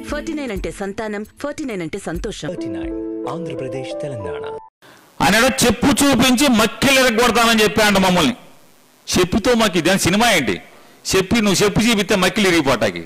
forty nine అంటే సంతానం forty nine అంటే సంతోషం థర్టీ నైన్ ఆంధ్రప్రదేశ్ తెలంగాణ ఆయన చెప్పు చూపించి మక్కిలు ఎరగొడతానని చెప్పాడు మమ్మల్ని చెప్పుతో మాకు ఇదేం సినిమా ఏంటి చెప్పి నువ్వు చెప్పు చూపిస్తే మక్కిలు ఇరిగిపోటాకి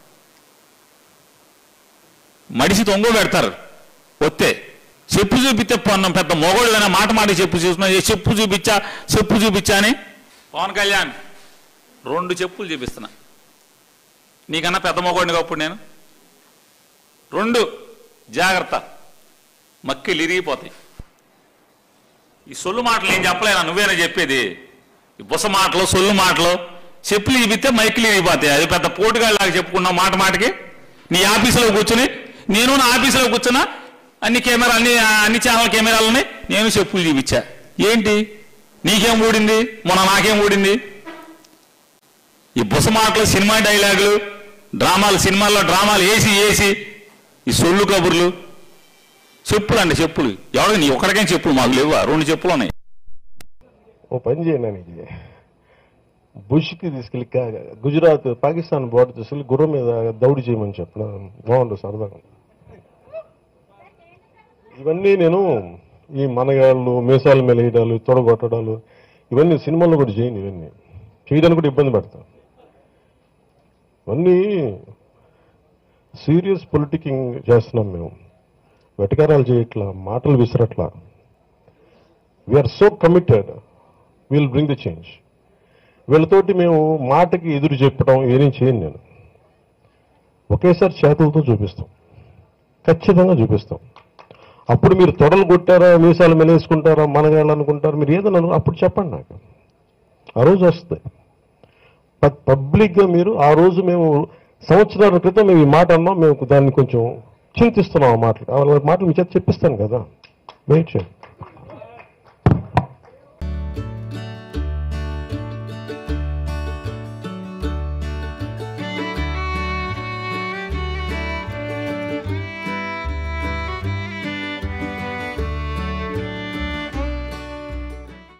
మడిసి తొంగ పెడతారు వస్తే చెప్పు చూపిస్తే పొన్నం పెద్ద మొగోళ్ళైనా మాట మాట చెప్పు చూస్తున్నా ఏ చెప్పు చూపించా చెప్పు చూపించా అని పవన్ కళ్యాణ్ రెండు చెప్పులు చూపిస్తున్నా నీకన్నా పెద్ద మొగోడిని అప్పుడు నేను రెండు జాగ్రత్త మక్కిలు ఇరిగిపోతాయి ఈ సొల్లు మాటలు ఏం చెప్పలేనా నువ్వేనా చెప్పేది ఈ బుస మాటలు సొల్లు మాటలు చెప్పులు ఇవితే మైకులు ఇరిగిపోతాయి అది పెద్ద పోటుగాళ్ళలాగా చెప్పుకున్నావు మాట మాటకి నీ ఆఫీసులో కూర్చుని నేను నా ఆఫీసులో కూర్చున్నా అన్ని కెమెరా అన్ని అన్ని ఛానల్ కెమెరాలు ఉన్నాయి నేను చెప్పులు చూపించా ఏంటి నీకేం ఊడింది మొన్న నాకేం ఊడింది ఈ బుస మాటలు సినిమా డైలాగులు డ్రామాలు సినిమాల్లో డ్రామాలు వేసి వేసి ఈ సొల్లు కబుర్లు చెప్పులు అండి చెప్పులు ఎవరికి నీ ఒక్కడికైనా చెప్పులు మాకు లేవా రెండు చెప్పులు ఉన్నాయి ఓ పని చేయండి ఆయనకి బుష్కి తీసుకెళ్ళి కా- గుజరాత్ పాకిస్తాన్ బోర్డర్ తీసుకెళ్ళి గుర్రం మీద దౌడి చేయమని చెప్పిన బాగుండు సరదాగా ఇవన్నీ నేను ఈ మనగాళ్ళు మీసాల మీద వేయడాలు తొడగొట్టడాలు ఇవన్నీ సినిమాల్లో కూడా చేయను ఇవన్నీ చేయడానికి కూడా ఇబ్బంది పడతాను ఇవన్నీ సీరియస్ పొలిటికింగ్ చేస్తున్నాం మేము వెటకారాలు చేయట్లా మాటలు విసరట్లా we are so committed will bring the change వీళ్ళతోటి మేము మాటకి ఎదురు చెప్పడం ఏమీ చేయను నేను ఒకేసారి చేతులతో చూపిస్తాం ఖచ్చితంగా చూపిస్తాం అప్పుడు మీరు తొడలు కొట్టారా మీసాలు మెలేసుకుంటారా మనగాళ్ళు అనుకుంటారా మీరు ఏదైనా అను- అప్పుడు చెప్పండి నాకు ఆ రోజు వస్తుంది ప- పబ్లిక్గా మీరు ఆ రోజు మేము సంవత్సరాల క్రితం మేము ఈ మాట అన్నాం మేము దాన్ని కొంచెం చింతిస్తున్నాం ఆ మాటలు ఆ మాటలు మీ చేత చెప్పిస్తాను కదా వెయిట్ చేయండి